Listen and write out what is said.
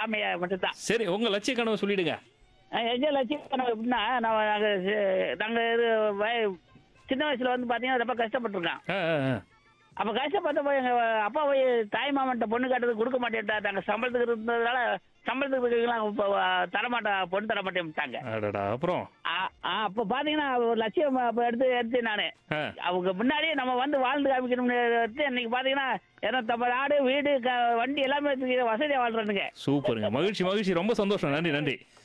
சாமியை மட்டும்தான் சரி உங்க லட்சிய கனவை சொல்லிடுங்க அஹ் எங்க லட்சியம் எப்படின்னா நம்ம நாங்கள் நாங்கள் இது வய- சின்ன வயசுல வந்து பார்த்தீங்கன்னா ரொம்ப கஷ்டப்பட்டிருக்கோம் ஆ, ஆ, ஆ. அப்போ கஷ்டப்பட்ட போய் எங்கள் அப்பா போய் தாய் மாமன்ட்ட பொண்ணு கட்டுறது கொடுக்க மாட்டேன்ட்டா நாங்கள் சம்பளத்துக்கு இருந்ததுனால சம்பளத்துக்கு இருக்கலாம் இப்போ தரமாட்டேன் பொண்ணு தர மாட்டேன்ட்டாங்க அடடா அப்புறம் அப்போ பார்த்தீங்கன்னா ஒரு லட்சியம் அப்போ எடுத்து எடுத்து நான் ஆ, அவங்க முன்னாடியே நம்ம வந்து வாழ்ந்து காமிக்கணும்னு எடுத்து இன்னைக்கு பார்த்தீங்கன்னா இரநூத்தம்பது ஆடு வீடு க வண்டி எல்லாமே வசதியாக வாழ்றேனுங்க சூப்பருங்க மகிழ்ச்சி மகிழ்ச்சி ரொம்ப சந்தோஷம் நன்றி நன்றி